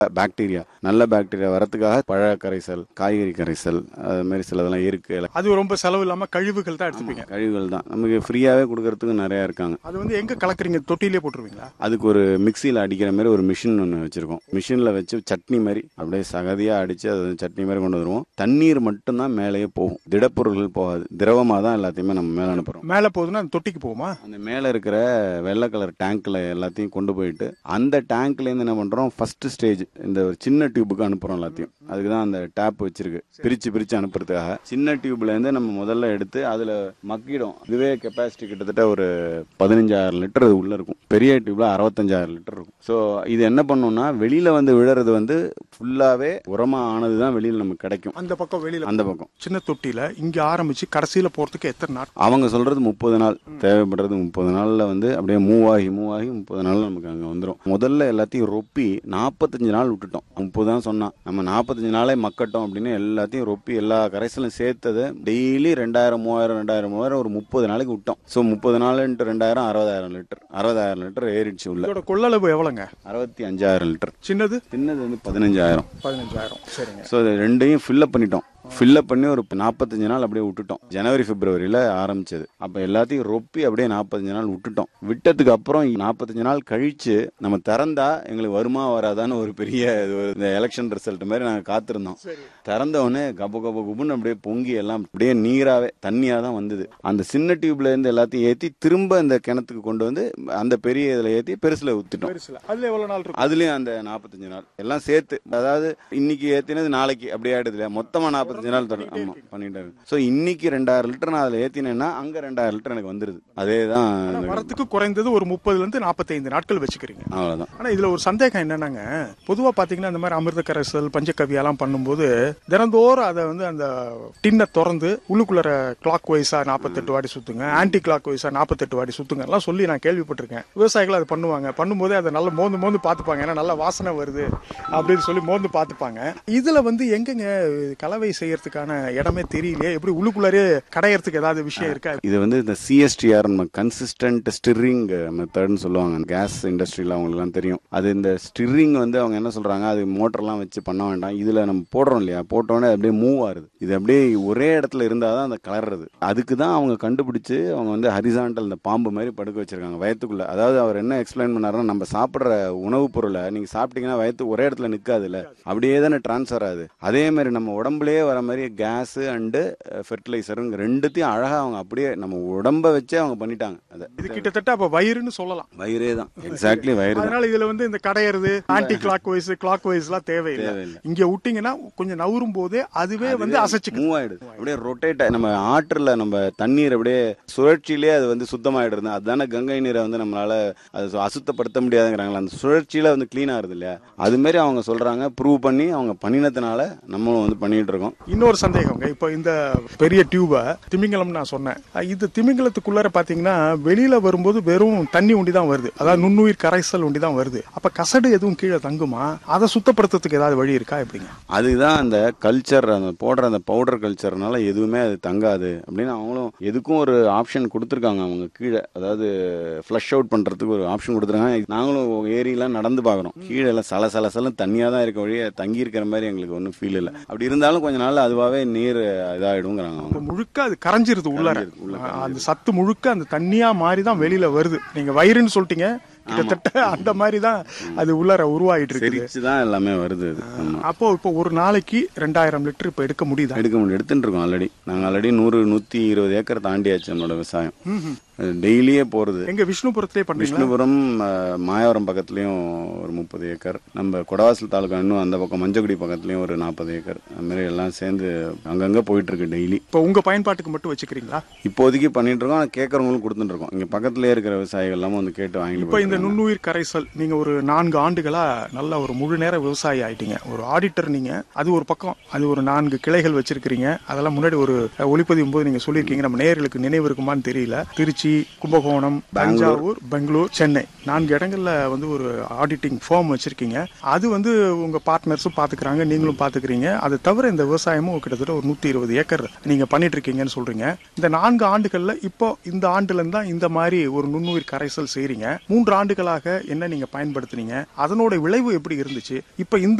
Bacteria நல்ல bacteria வரத்துக்காக பழ கரைசல் காய்கறி கரைசல் அது மாதிரி சிலதெல்லாம் இருக்கு அது ரொம்ப செலவு இல்லாம கழிவுகள் தான் எடுத்துப்பீங்க கழிவுகள் தான் நமக்கு ஃப்ரீயாவே கொடுக்கறதுக்கு நிறைய இருக்காங்க அது வந்து எங்க கலக்குறீங்க தொட்டிலே போட்டுருவீங்களா அதுக்கு ஒரு மிக்சியில் அடிக்கிற மாதிரி ஒரு மிஷின் ஒன்று வச்சிருக்கோம் மிஷினில் வச்சு சட்னி மாதிரி அப்படியே சகதியாக அடித்து அது வந்து சட்னி மாதிரி கொண்டு வருவோம் தண்ணீர் மட்டும்தான் மேலேயே போகும் திடப்பொருள்கள் போகாது திரவமாக தான் எல்லாத்தையுமே நம்ம மேலே அனுப்புகிறோம் மேல போகுதுன்னா அந்த தொட்டிக்கு போகுமா அந்த மேலே இருக்கிற வெள்ளை கலர் டேங்க்ல எல்லாத்தையும் கொண்டு போயிட்டு அந்த டேங்க்லேருந்து என்ன பண்ணுறோம் ஃபர்ஸ்ட் ஸ்டேஜ் இந்த ஒரு சின்ன டியூபுக்கு அனுப்புகிறோம் எல்லாத்தையும் அதுக்கு தான் அந்த டேப் வச்சிருக்கு பிரித்து பிரித்து அனுப்புறதுக்காக சின்ன டியூப்லேருந்து நம்ம முதல்ல எடுத்து அதில் மக்கிடும் இதுவே கெப்பாசிட்டி கிட்டத்தட்ட ஒரு பதினஞ்சாயிரம் லிட்டர் அது உள்ளே இருக்கும் பெரிய டியூப்ல அறுபத்தஞ்சாயிரம் லிட்டர் இருக்கும் ஸோ இது என்ன பண்ணும்னா வெளியில் வந்து விழுறது வந்து ஃபுல்லாகவே உரமாக ஆனது தான் வெளியில் நமக்கு கிடைக்கும் அந்த பக்கம் வெளியில அந்த பக்கம் சின்ன தொட்டியில இங்க ஆரம்பிச்சு கடைசியில போறதுக்கு எத்தனை நாள் அவங்க சொல்றது முப்பது நாள் தேவைப்படுறது முப்பது நாள்ல வந்து அப்படியே மூவ் ஆகி மூவ் ஆகி முப்பது நாள் நமக்கு அங்க வந்துடும் முதல்ல எல்லாத்தையும் ரொப்பி நாற்பத்தஞ்சு நாள் விட்டுட்டோம் முப்பது தான் சொன்னான் நம்ம நாற்பத்தஞ்சு நாளே மக்கட்டும் அப்படின்னு எல்லாத்தையும் ரொப்பி எல்லா கரைசலும் சேர்த்தது டெய்லி ரெண்டாயிரம் மூவாயிரம் ரெண்டாயிரம் மூவாயிரம் ஒரு முப்பது நாளைக்கு விட்டோம் ஸோ முப்பது நாள் இன்ட்டு ரெண்டாயிரம் அறுபதாயிரம் லிட்டர் அறுபதாயிரம் லிட்டர் ஏறிடுச்சு உள்ள இதோட கொள்ளளவு எவ்வளவுங்க அறுபத்தி அஞ்சாயிரம் லிட்டர் சின்னது சின்னது வந்து பதினஞ்சாயிரம் பதினஞ்சாயிரம் சரிங்க ஸோ இது ரெண்டையும் ஃபில்லப் பண்ணிட்டோம் ஃபில்லப் பண்ணி ஒரு நாற்பத்தஞ்சு நாள் அப்படியே விட்டுட்டோம் ஜனவரி பிப்ரவரியில் ஆரம்பிச்சது அப்போ எல்லாத்தையும் ரொப்பி அப்படியே நாற்பத்தஞ்சு நாள் விட்டுட்டோம் விட்டதுக்கு அப்புறம் நாற்பத்தஞ்சு நாள் கழிச்சு நம்ம திறந்தா எங்களுக்கு வருமா வராதான்னு ஒரு பெரிய இது ஒரு இந்த எலெக்ஷன் ரிசல்ட் மாதிரி நாங்கள் காத்திருந்தோம் திறந்த உடனே கப கப குபுன்னு அப்படியே பொங்கி எல்லாம் அப்படியே நீராவே தண்ணியா தான் வந்தது அந்த சின்ன டியூப்ல இருந்து எல்லாத்தையும் ஏற்றி திரும்ப இந்த கிணத்துக்கு கொண்டு வந்து அந்த பெரிய இதில் ஏற்றி பெருசுல ஊத்திட்டோம் பெருசுல அதுல எவ்வளவு நாள் இருக்கும் அதுலயும் அந்த நாற்பத்தஞ்சு நாள் எல்லாம் சேர்த்து அதாவது இன்னைக்கு ஏத்தினது நாளைக்கு அப்படி ஆயிடுது இல்லையா மொத்தமா நாற்பத்தஞ்சு நாள் தரும் ஆமா பண்ணிட்டாரு சோ இன்னைக்கு ரெண்டாயிரம் லிட்டர் நான் அதுல ஏத்தினேன்னா அங்க ரெண்டாயிரம் லிட்டர் எனக்கு வந்துருது அதே தான் வரத்துக்கு குறைந்தது ஒரு முப்பதுல இருந்து நாற்பத்தைந்து நாட்கள் வச்சுக்கிறீங்க அவ்வளவுதான் ஆனா இதுல ஒரு சந்தேகம் என்னன்னாங்க பொதுவா பாத்தீங்கன்னா இந்த மாதிரி அமிர்த கரைசல் பஞ்சகவியெல்லாம் பண்ணும்போது தினந்தோறும் அதை வந்து அந்த டின்னை திறந்து உள்ளுக்குள்ளற கிளாக் வைஸா நாற்பத்தெட்டு வாடி சுத்துங்க ஆன்டி கிளாக் வைஸா நாற்பத்தெட்டு வாடி சுத்துங்க எல்லாம் சொல்லி நான் கேள்விப்பட்டிருக்கேன் விவசாயிகள் அதை பண்ணுவாங்க பண்ணும்போதே அதை நல்லா மோந்து மோந்து பார்த்துப்பாங்க ஏன்னா நல்ல வாசனை வருது அப்படின்னு சொல்லி மோந்து பார்த்துப்பாங்க இதுல வந்து எங்கங்க கலவை செய்யறதுக்கான இடமே தெரியலையே எப்படி உள்ளுக்குள்ளாரே கடையறதுக்கு ஏதாவது விஷயம் இருக்கா இது வந்து இந்த சிஎஸ்டிஆர் கன்சிஸ்டன்ட் ஸ்டிரிங் மெத்தட்னு சொல்லுவாங்க கேஸ் இண்டஸ்ட்ரியில் அவங்களுக்குலாம் தெரியும் அது இந்த ஸ்டிரிங் வந்து அவங்க என்ன சொல்றாங்க அது மோட்டர்லாம் வச்சு பண்ண வேண்டாம் இதுல நம்ம போடுறோம் இல்லையா போட்டோன்னே அப்படியே மூவ் ஆகுது இது அப்படியே ஒரே இடத்துல இருந்தால் தான் அந்த கலர்றது அதுக்கு தான் அவங்க கண்டுபிடிச்சு அவங்க வந்து ஹரிசாண்டல் இந்த பாம்பு மாதிரி படுக்க வச்சிருக்காங்க வயத்துக்குள்ள அதாவது அவர் என்ன எக்ஸ்பிளைன் பண்ணாருன்னா நம்ம சாப்பிட்ற உணவுப் பொருளை நீங்க சாப்பிட்டீங்கன்னா வயத்து ஒரே இடத்துல நிற்காதுல்ல அப்படியே தானே டிரான்ஸ்ஃபர் ஆகுது அதே மாதிரி நம்ம உடம்புலயே வர மாதிரி கேஸ் அண்டு ஃபெர்டிலைசருங்க ரெண்டுத்தையும் அழகா அவங்க அப்படியே நம்ம உடம்ப வச்சே அவங்க பண்ணிட்டாங்க அதை இது கிட்டத்தட்ட அப்ப வயிறுன்னு சொல்லலாம் வயிறே தான் எக்ஸாக்ட்லி வயிறு தான் அதனால இதுல வந்து இந்த கடையறது anticlockwise clockwise எல்லாம் தேவையில்லை தேவையில்லை. இங்க விட்டீங்கன்னா கொஞ்சம் நவரும் போதே அதுவே வந்து அசைச்சுக்கு மூவ் ஆயிடுது அப்படியே ரொட்டேட் நம்ம ஆற்றுல நம்ம தண்ணீர் அப்படியே சுழற்சியிலே அது வந்து சுத்தமாயிடுது அதுதானே கங்கை நீரை வந்து நம்மளால அது சு- அசுத்தப்படுத்த முடியாதுங்கிறாங்களா அந்த சுழற்சியில வந்து க்ளீன் ஆகுது இல்லையா அது மாதிரி அவங்க சொல்றாங்க ப்ரூவ் பண்ணி அவங்க பண்ணினதுனால நம்மளும் வந்து பண்ணிட்டு இருக்கோம் இன்னொரு சந்தேகங்க இப்போ இந்த பெரிய டியூபை திமிங்கலம் நான் சொன்னேன் அஹ் இது திமிங்கலத்துக்குள்ளார பாத்தீங்கன்னா வெளியில வரும்போது வெறும் தண்ணி உண்டி தான் வருது அதாவது நுண்ணுயிர் கரைசல் உண்டி தான் வருது அப்ப கசடு எதுவும் கீழே தங்குமா அதை சுத்தப்படுத்துறதுக்கு ஏதாவது வழி இருக்கா எப்படிங்க அதுதான் அந்த கல்ச்சர் அந்த போடுற அந்த பவுடர் கல்ச்சர்னால எதுவுமே அது தங்காது அப்படின்னு அவங்களும் எதுக்கும் ஒரு ஆப்ஷன் கொடுத்துருக்காங்க அவங்க கீழே அதாவது ஃப்ளஷ் அவுட் பண்றதுக்கு ஒரு ஆப்ஷன் கொடுத்துருக்காங்க நாங்களும் ஏரியெல்லாம் நடந்து பார்க்குறோம் கீழே எல்லாம் சல சல சல தண்ணியா தான் இருக்க வழியே தங்கி இருக்கிற மாதிரி எங்களுக்கு ஒன்றும் ஃபீல் இல்லை அப்படி இருந்தாலும் கொஞ்ச நாள் அதுவாகவே நீர் இதாயிடுங்கிறாங்க அவங்க இப்ப முழுக்க அது கரைஞ்சிருது உள்ளார கரைஞ்சிருது, உள்ள அஹ் அந்த சத்து முழுக்க அந்த தண்ணியா மாறி தான் வெளியில வருது நீங்க வயிறுன்னு சொல்லிட்டீங்க கிட்டத்தட்ட அந்த மாதிரி தான் அது உள்ளார உருவாயிட்டு இருக்குது தெரிச்சு தான் எல்லாமே வருது அது ஆமா அப்போ இப்போ ஒரு நாளைக்கு ரெண்டாயிரம் லிட்டர் இப்ப எடுக்க முடியுதா எடுக்க முடியும் எடுத்துட்டு இருக்கோம் ஆல்ரெடி நாங்கள் ஆல்ரெடி நூறு நூற்றி இருபது ஏக்கர் தாண்டியாச்சு நம்மளோட விவசாயம் டெய்லியே போகிறது எங்க விஷ்ணுபுரத்திலே பண்றீங்களா விஷ்ணுபுரம் அஹ், மாயவரம் பக்கத்துலயும் ஒரு முப்பது ஏக்கர் நம்ம கொடவாசல் தாலுக்கா இன்னும் அந்த பக்கம் மஞ்சக்குடி பக்கத்துலயும் ஒரு நாற்பது ஏக்கர் அந்த மாதிரி எல்லாம் சேர்ந்து அங்கங்க போயிட்டு இருக்கு டெய்லி இப்போ உங்க பயன்பாட்டுக்கு மட்டும் வச்சுக்கிறீங்களா இப்போதைக்கு பண்ணிட்டு இருக்கோம் ஆனா கேட்கறவங்களும் கொடுத்துட்டு இருக்கோம் இங்க பக்கத்துலயே இருக்கிற விவசாயிகள் எல்லாமே வந்து கேட்டு வாங்கிட்டு இப்போ இந்த போயிட்டு நுண்ணுயிர் கரைசல் நீங்க ஒரு நான்கு ஆண்டுகளா நல்ல ஒரு முழு நேர விவசாயி ஆயிட்டீங்க ஒரு ஆடிட்டர் நீங்க அது ஒரு பக்கம் அது ஒரு நான்கு கிளைகள் வச்சிருக்கிறீங்க அதெல்லாம் முன்னாடி ஒரு அஹ், ஒளிப்பதிவும் போது நீங்க சொல்லியிருக்கீங்க நம்ம நேயர்களுக்கு நினைவு இருக்குமான்னு தெரியல திருச்சி திருச்சி கும்பகோணம் தஞ்சாவூர் பெங்களூர் சென்னை நான்கு இடங்கள்ல வந்து ஒரு ஆடிட்டிங் ஃபார்ம் வச்சிருக்கீங்க அது வந்து உங்க பார்ட்னர்ஸும் பாத்துக்கிறாங்க நீங்களும் பாத்துக்கிறீங்க அது தவிர இந்த விவசாயமும் கிட்டத்தட்ட ஒரு நூத்தி இருபது ஏக்கர் நீங்க பண்ணிட்டு இருக்கீங்கன்னு சொல்றீங்க இந்த நான்கு ஆண்டுகள்ல இப்போ இந்த ஆண்டுல இருந்து தான் இந்த மாதிரி ஒரு நுண்ணுயிர் கரைசல் செய்றீங்க மூன்று ஆண்டுகளாக என்ன நீங்க பயன்படுத்துனீங்க அதனோட விளைவு எப்படி இருந்துச்சு இப்ப இந்த